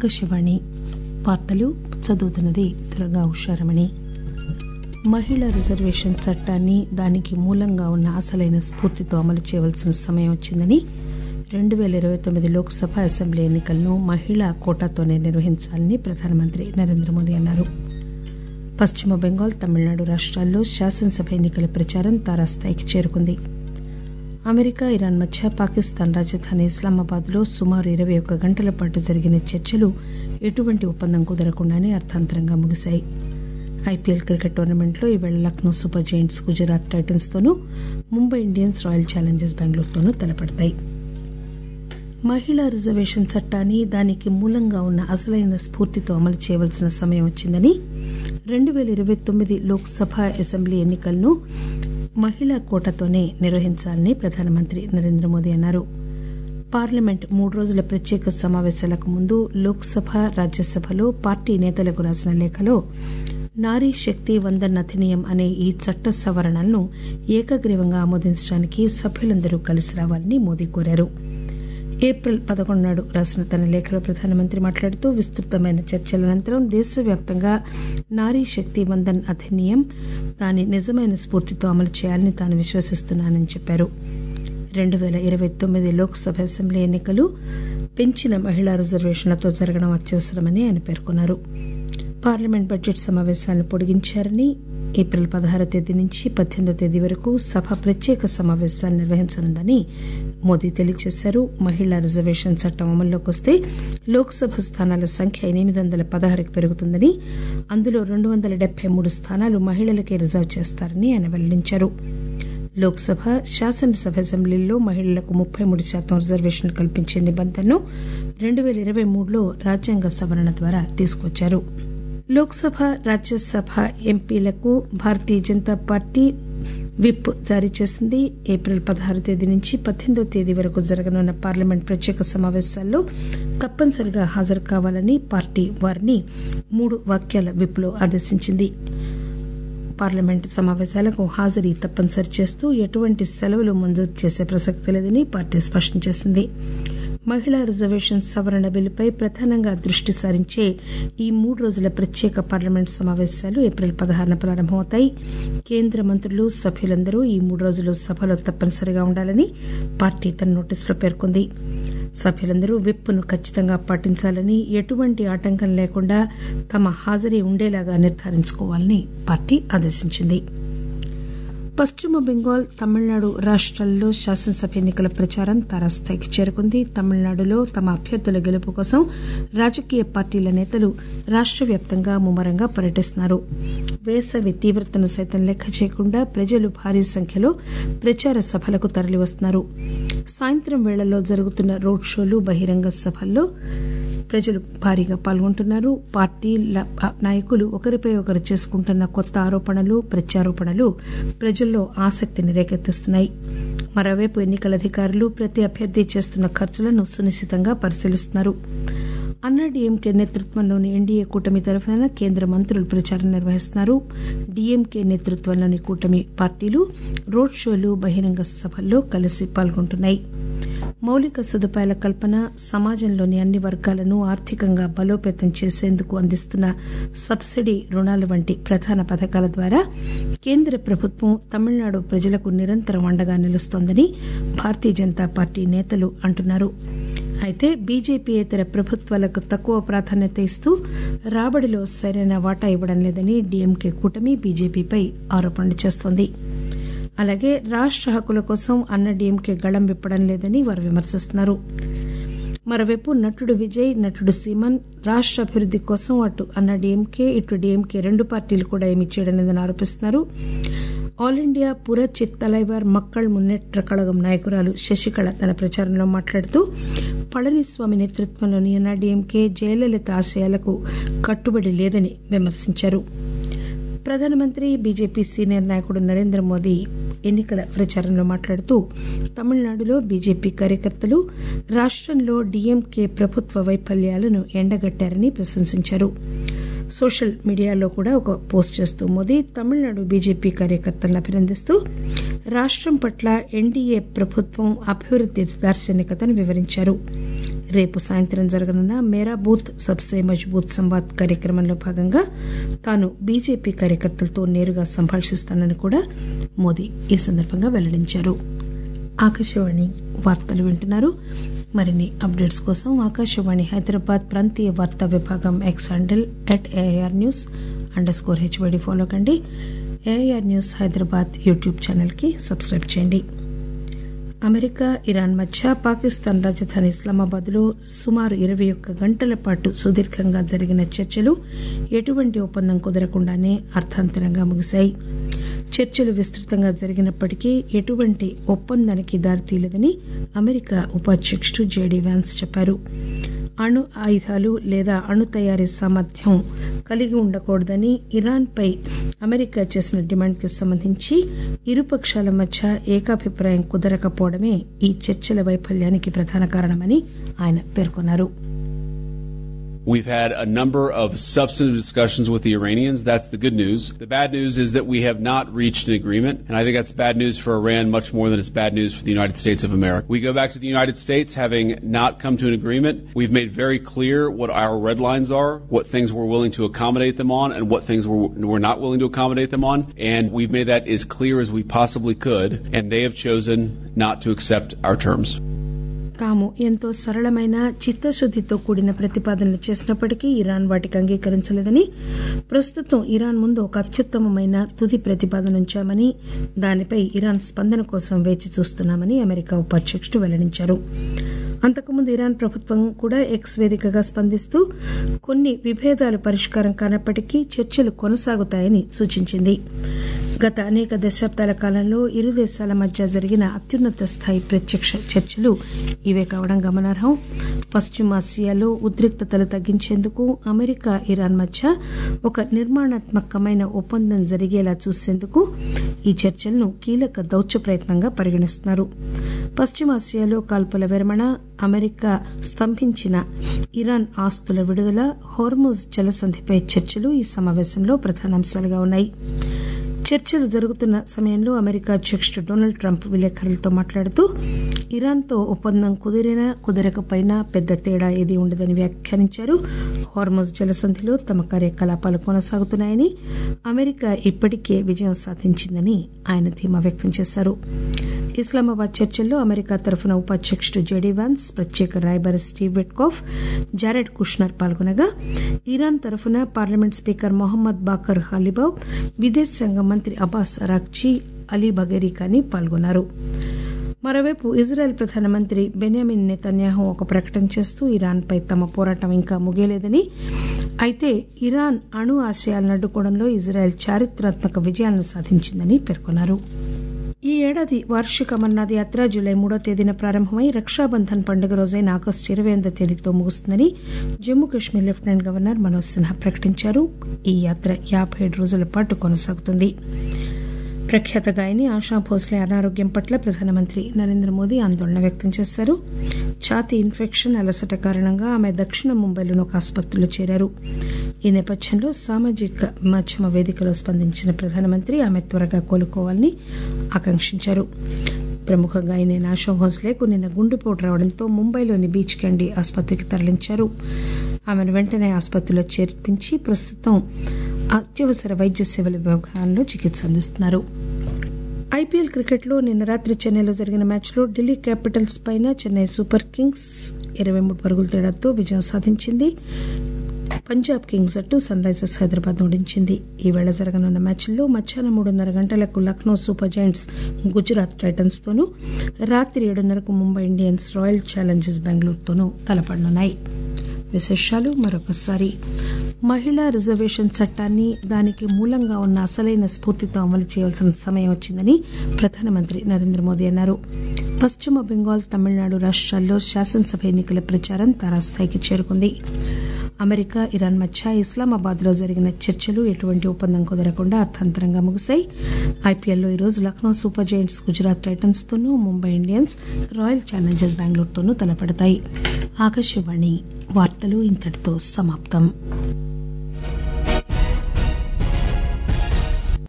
ఆకాశవాణి వార్తలు చదువుతున్నది దుర్గా ఉషారమణి మహిళా రిజర్వేషన్ చట్టాన్ని దానికి మూలంగా ఉన్న అసలైన స్పూర్తితో అమలు చేయవలసిన సమయం వచ్చిందని రెండు పేల ఇరవై తొమ్మిది లోక్ సభ అసెంబ్లీ ఎన్నికలను మహిళా కోటాతోనే నిర్వహించాలని ప్రధానమంత్రి నరేంద్ర మోదీ అన్నారు పశ్చిమ బెంగాల్ తమిళనాడు రాష్టాల్లో శాసనసభ ఎన్నికల ప్రచారం తారాస్థాయికి చేరుకుంది అమెరికా ఇరాన్ మధ్య పాకిస్తాన్ రాజధాని ఇస్లామాబాద్ లో సుమారు ఇరవై ఒక్క గంటల పాటు జరిగిన చర్చలు ఎటువంటి ఒప్పందం కుదరకుండానే అర్దాంతరంగా ముగిశాయి ఐపీఎల్ క్రికెట్ టోర్నమెంట్లో ఈవేళ Lucknow super giants Gujarat Titans తోనూ ముంబై ఇండియన్స్ రాయల్ ఛాలెంజర్స్ బెంగళూరుతోనూ తలపడతాయి మహిళా రిజర్వేషన్ చట్టాన్ని దానికి మూలంగా ఉన్న అసలైన స్పూర్తితో అమలు చేయవలసిన సమయం వచ్చిందని రెండు పేల ఇరవై తొమ్మిది లోక్ సభ అసెంబ్లీ ఎన్నికలను మహిళా కోటాతోనే నిర్వహించాలని ప్రధానమంత్రి నరేంద్ర మోదీ అన్నారు పార్లమెంట్ మూడు రోజుల ప్రత్యేక సమాపేశాలకు ముందు లోక్ సభ రాజ్యసభలో పార్టీ నేతలకు రాసిన లేఖలో నారీ శక్తి వందన్ అధినియం అనే ఈ చట్ట సవరణలను ఏకగ్రీవంగా ఆమోదించడానికి సభ్యులందరూ కలిసి రావాలని మోదీ కోరారు ఏప్రిల్ పదకొండు నాడు రాసిన తన లేఖలో ప్రధానమంత్రి మాట్లాడుతూ విస్తృతమైన చర్చల అనంతరం దేశవ్యాప్తంగా నారీ శక్తి వందన్ అధినియం దాని నిజమైన స్పూర్తితో అమలు చేయాలని తాను విశ్వసిస్తున్నానని చెప్పారు రెండు పేల ఇరవై తొమ్మిది లోక్ సభ అసెంబ్లీ ఎన్నికలు పెంచిన మహిళా రిజర్వేషన్లతో జరగడం అత్యవసరమని ఆయన పేర్కొన్నారు పార్లమెంట్ బడ్జెట్ సమాపేశాలను పొడిగించారని ఏప్రిల్ పదహారవ తేదీ నుంచి పద్దెనిమిదవ తేదీ వరకు సభ ప్రత్యేక సమాపేశాలు నిర్వహించనుందని మోదీ తెలియజేశారు మహిళా రిజర్వేషన్ చట్టం అమల్లోకి వస్తే లోక్ సభ స్థానాల సంఖ్య ఎనిమిది వందల పదహారుకి పెరుగుతుందని అందులో రెండు వందల డెబ్బై మూడు స్థానాలు మహిళలకే రిజర్వ్ చేస్తారని ఆయన వెల్లడించారు లోక్ సభ శాసనసభ అసెంబ్లీల్లో మహిళలకు ముప్పై మూడు శాతం రిజర్వేషన్ కల్పించే నిబంధనను రెండు పేల ఇరవై మూడులో రాజ్యాంగ సవరణ ద్వారా తీసుకొచ్చారు లోక్ సభ రాజ్యసభ ఎంపీలకు భారతీయ జనతా పార్టీ విప్ జారీ చేసింది ఏప్రిల్ పదహారు తేదీ నుంచి పద్దెనిమిదో తేదీ వరకు జరగనున్న పార్లమెంట్ ప్రత్యేక సమాపేశాల్లో తప్పనిసరిగా హాజరు కావాలని పార్టీ వారిని మూడు వాక్యాల విప్ లో ఆదేశించింది పార్లమెంట్ సమాపేశాలకు హాజరీ తప్పనిసరి చేస్తూ ఎటువంటి సెలవులు మంజూరు చేసే ప్రసక్తి లేదని పార్టీ స్పష్టం చేసింది మహిళా రిజర్వేషన్ సవరణ బిల్లుపై ప్రధానంగా దృష్టి సారించే ఈ మూడు రోజుల ప్రత్యేక పార్లమెంట్ సమాపేశాలు ఏప్రిల్ పదహారున ప్రారంభమవుతాయి కేంద్ర మంత్రులు సభ్యులందరూ ఈ మూడు రోజులు సభలో తప్పనిసరిగా ఉండాలని పార్టీ తన నోటీసులో పేర్కొంది సభ్యులందరూ విప్ను ఖచ్చితంగా పాటించాలని ఎటువంటి ఆటంకం లేకుండా తమ హాజరీ ఉండేలాగా నిర్ధారించుకోవాలని పార్టీ ఆదేశించింది పశ్చిమ బెంగాల్ తమిళనాడు రాష్టాల్లో శాసనసభ ఎన్నికల ప్రచారం తారాస్థాయికి చేరుకుంది తమిళనాడులో తమ అభ్యర్థుల గెలుపు కోసం రాజకీయ పార్టీల నేతలు రాష్ట వ్యాప్తంగా ముమ్మరంగా పర్యటిస్తున్నారు వేసవి తీవ్రతను సైతం లెక్క చేయకుండా ప్రజలు భారీ సంఖ్యలో ప్రచార సభలకు తరలివస్తున్నారు సాయంత్రం వేళల్లో జరుగుతున్న రోడ్ షోలు బహిరంగ సభల్లో ప్రజలు భారీగా పాల్గొంటున్నారు పార్టీ నాయకులు ఒకరిపై ఒకరు చేసుకుంటున్న కొత్త ఆరోపణలు ప్రత్యారోపణలు ప్రజల్లో ఆసక్తిని రేకెత్తిస్తున్నాయి మరోవైపు ఎన్నికల అధికారులు ప్రతి అభ్యర్థి చేస్తున్న ఖర్చులను సునిశితంగా పరిశీలిస్తున్నారు అన్నాడీఎంకే నేతృత్వంలోని ఎన్డీఏ కూటమి తరఫున కేంద్ర మంత్రులు ప్రచారం నిర్వహిస్తున్నారు డీఎంకే నేతృత్వంలోని కూటమి పార్టీలు రోడ్ షోలు బహిరంగ సభల్లో కలిసి పాల్గొంటున్నాయి మౌలిక సదుపాయాల కల్పన సమాజంలోని అన్ని వర్గాలను ఆర్థికంగా బలోపేతం చేసేందుకు అందిస్తున్న సబ్సిడీ రుణాల వంటి ప్రధాన పథకాల ద్వారా కేంద్ర ప్రభుత్వం తమిళనాడు ప్రజలకు నిరంతరం అండగా నిలుస్తోందని భారతీయ జనతా పార్టీ నేతలు అంటున్నారు అయితే బీజేపీయేతర ప్రభుత్వాలకు తక్కువ ప్రాధాన్యత ఇస్తూ రాబడిలో సరైన వాటా ఇవ్వడం లేదని డీఎంకే కూటమి బీజేపీపై ఆరోపణలు చేస్తోంది అలాగే రాష్ట హక్కుల కోసం అన్న డీఎంకే గళం విప్పడం లేదని వారు విమర్శిస్తున్నారు మరోవైపు నటుడు విజయ్ నటుడు సీమన్ రాష్ట అభివృద్ది కోసం అటు అన్న డీఎంకే ఇటు డీఎంకే రెండు పార్టీలు కూడా ఏమీ చేయడం లేదని ఆరోపిస్తున్నారు ఆల్ ఇండియా పురచిత్ తలైవార్ మక్కళ్ మున్నేట్ర కళగం నాయకురాలు శశికళ తన ప్రచారంలో మాట్లాడుతూ పళనిస్వామి నేతృత్వంలోని ఎన్ఆర్డీఎంకే జయలలిత ఆశయాలకు కట్టుబడి లేదని విమర్శించారు ప్రధానమంత్రి బీజేపీ సీనియర్ నాయకుడు నరేంద్ర మోదీ ఎన్నికల ప్రచారంలో మాట్లాడుతూ తమిళనాడులో బీజేపీ కార్యకర్తలు రాష్టంలో డీఎంకే ప్రభుత్వ వైఫల్యాలను ఎండగట్టారని ప్రశంసించారు సోషల్ మీడియాలో కూడా ఒక పోస్ట్ చేస్తూ మోదీ తమిళనాడు బీజేపీ కార్యకర్తలను అభినందిస్తూ రాష్టం పట్ల ఎన్డీఏ ప్రభుత్వం అభివృద్ది దార్శనికతను వివరించారు రేపు సాయంత్రం జరగనున్న మేరా బూత్ సబ్సే మజ్బూత్ సంవాద్ కార్యక్రమంలో భాగంగా తాను బీజేపీ కార్యకర్తలతో నేరుగా సంభాషిస్తానని కూడా మోదీ ఈ సందర్భంగా వెల్లడించారు ఆకాశవాణి వార్తలు వింటున్నారు మరిన్ని అప్డేట్స్ కోసం ఆకాశవాణి హైదరాబాద్ ప్రాంతీయ వార్తా విభాగం X handle at AIR news underscore HYD follow కండి AIR news Hyderabad YouTube channel కి సబ్స్క్రైబ్ చేయండి అమెరికా ఇరాన్ మధ్య పాకిస్తాన్ రాజధాని ఇస్లామాబాద్ లో సుమారు ఇరవై ఒక్క గంటల పాటు సుదీర్ఘంగా జరిగిన చర్చలు ఎటువంటి ఒప్పందం కుదరకుండానే అర్థాంతరంగా ముగిశాయి చర్చలు విస్తృతంగా జరిగినప్పటికీ ఎటువంటి ఒప్పందానికి దారితీయలేదని అమెరికా ఉపాధ్యకుడు జేడీ వ్యాన్స్ చెప్పారు అణు ఆయుధాలు లేదా అణు తయారీ సామర్థ్యం కలిగి ఉండకూడదని ఇరాన్ పై అమెరికా చేసిన డిమాండ్ కి సంబంధించి ఇరుపక్షాల మధ్య ఏకాభిప్రాయం కుదరకపోవడమే ఈ చర్చల వైఫల్యానికి ప్రధాన కారణమని ఆయన పేర్కొన్నారు We've had a number of substantive discussions with the Iranians. That's the good news. The bad news is that we have not reached an agreement, and I think that's bad news for Iran much more than it's bad news for the United States of America. We go back to the United States having not come to an agreement. We've made very clear what our red lines are, what things we're willing to accommodate them on, and what things we're, we're not willing to accommodate them on, and we've made that as clear as we possibly could, and they have chosen not to accept our terms. తాము ఎంతో సరళమైన చిత్తశుద్దితో కూడిన ప్రతిపాదనలు చేసినప్పటికీ Iran వాటికి అంగీకరించలేదని ప్రస్తుతం Iran ముందు ఒక అత్యుత్తమమైన తుది ప్రతిపాదన ఉంచామని దానిపై ఇరాన్ స్పందన కోసం వేచి చూస్తున్నామని అమెరికా ఉపాధ్యకుడు వెల్లడించారు అంతకుముందు ఇరాన్ ప్రభుత్వం కూడా ఎక్స్ వేదికగా స్పందిస్తూ కొన్ని విభేదాలు పరిష్కారం కానప్పటికీ చర్చలు కొనసాగుతాయని సూచించింది గత అనేక దశాబ్దాల కాలంలో ఇరు దేశాల మధ్య జరిగిన అత్యున్నత స్థాయి ప్రత్యక్ష చర్చలు ఇవే కావడం గమనార్హం పశ్చిమాసియాలో ఉద్రిక్తతలు తగ్గించేందుకు అమెరికా ఇరాన్ మధ్య ఒక నిర్మాణాత్మకమైన ఒప్పందం జరిగేలా చూసేందుకు ఈ చర్చలను కీలక దౌత్య ప్రయత్నంగా పరిగణిస్తున్నారు పశ్చిమాసియాలో కాల్పుల విరమణ అమెరికా స్తంభించిన ఇరాన్ ఆస్తుల విడుదల హోర్ముజ్ జలసంధిపై చర్చలు ఈ సమావేశంలో ప్రధానాంశాలుగా ఉన్నాయి చర్చలు జరుగుతున్న సమయంలో అమెరికా అధ్యకుడు డొనాల్డ్ ట్రంప్ విలేకరులతో మాట్లాడుతూ ఇరాన్తో ఒప్పందం కుదిరినా కుదరకపోయినా పెద్ద తేడా ఏదీ ఉండదని వ్యాఖ్యానించారు హార్మోజ్ జలసంధిలో తమ కార్యకలాపాలు కొనసాగుతున్నాయని అమెరికా ఇప్పటికే విజయం సాధించిందని ఆయన ధీమా వ్యక్తం చేశారు ఇస్లామాబాద్ చర్చల్లో అమెరికా తరఫున ఉపాధ్యకుడు జెడీ వాన్స్ ప్రత్యేక రాయబారి స్టీవ్ విట్కాఫ్ జారెడ్ కుష్నర్ పాల్గొనగా ఇరాన్ తరఫున parliament speaker Mohammad Bagher Ghalibaf విదేశాంగ మంత్రి అబ్బాస్ అరాక్చీ అలీ బగేరికాని పాల్గొన్నారు మరోవైపు ఇజ్రాయెల్ ప్రధానమంత్రి బెన్యామిన్ నెతన్యాహు ఒక ప్రకటన చేస్తూ ఇరాన్పై తమ పోరాటం ఇంకా ముగియలేదని అయితే ఇరాన్ అణు ఆశయాలను అడ్డుకోవడంలో ఇజ్రాయెల్ చారిత్రాత్మక విజయాలను సాధించిందని పేర్కొన్నారు ఈ ఏడాది వార్షిక అమర్నాథ్ యాత్ర జూలై మూడో తేదీన ప్రారంభమై రక్షాబంధన్ పండుగ రోజైన ఆగస్టు ఇరవై ఎనిమిదో తేదీతో ముగుస్తుందని జమ్మూ కశ్మీర్ లెఫ్టినెంట్ గవర్నర్ మనోజ్ సిన్హా ప్రకటించారు ఈ యాత్ర యాబై ఏడు రోజుల పాటు కొనసాగుతుంది ప్రఖ్యాత గాయని ఆశా భోస్లే అనారోగ్యం పట్ల ప్రధానమంత్రి నరేంద్ర మోదీ ఆందోళన వ్యక్తం చేశారు ఛాతీ ఇన్ఫెక్షన్ అలసట కారణంగా ఆమె దక్షిణ ముంబైలోని ఒక ఆసుపత్రిలో చేరారు ఈ నేపథ్యంలో సామాజిక మాధ్యమ వేదికలో స్పందించిన ప్రధానమంత్రి ఆమె త్వరగా కోలుకోవాలని ఆకాంక్షించారు ప్రముఖ గాయనైన ఆశా భోస్లేకు నిన్న గుండెపోటు రావడంతో ముంబైలోని బీచ్ క్యాండీ ఆసుపత్రికి తరలించారు ఆమెను వెంటనే ఆసుపత్రిలో చేర్పించి ప్రస్తుతం అత్యవసర వైద్య సేవల విభాగంలో చికిత్స అందిస్తున్నారు ఐపీఎల్ క్రికెట్ లో నిన్న రాత్రి చెన్నైలో జరిగిన మ్యాచ్ లో ఢిల్లీ క్యాపిటల్స్ పైన చెన్నై సూపర్ కింగ్స్ ఇరవై మూడు పరుగుల తేడాతో విజయం సాధించింది పంజాబ్ కింగ్స్ జట్టు సన్ రైజర్స్ హైదరాబాద్ ఓడించింది ఈవేళ జరగనున్న మ్యాచ్ల్లో మధ్యాహ్నం మూడున్నర గంటలకు Lucknow super giants Gujarat Titans తోనూ రాత్రి ఏడున్నరకు ముంబై ఇండియన్స్ రాయల్ ఛాలెంజర్స్ బెంగళూరుతోనూ తలపడనున్నాయి విశేషాలు మరొకసారి మహిళా రిజర్వేషన్ చట్టాన్ని దానికి మూలంగా ఉన్న అసలైన స్ఫూర్తితో అమలు చేయాల్సిన సమయం వచ్చిందని ప్రధానమంత్రి నరేంద్ర మోదీ అన్నారు పశ్చిమ బెంగాల్ తమిళనాడు రాష్ట్రాల్లో శాసనసభ ఎన్నికల ప్రచారం తారాస్థాయికి చేరుకుంది అమెరికా ఇరాన్ మధ్య ఇస్లామాబాద్ లో జరిగిన చర్చలు ఎటువంటి ఒప్పందం కుదరకుండా అర్థాంతరంగా ముగిశాయి ఐపీఎల్లో ఈరోజు Lucknow super giants Gujarat Titans తోనూ ముంబై ఇండియన్స్ రాయల్ ఛాలెంజర్స్ బెంగళూరుతోనూ తలపడతాయి ఆకాశవాణి వార్తలు ఇంతటితో సమాప్తం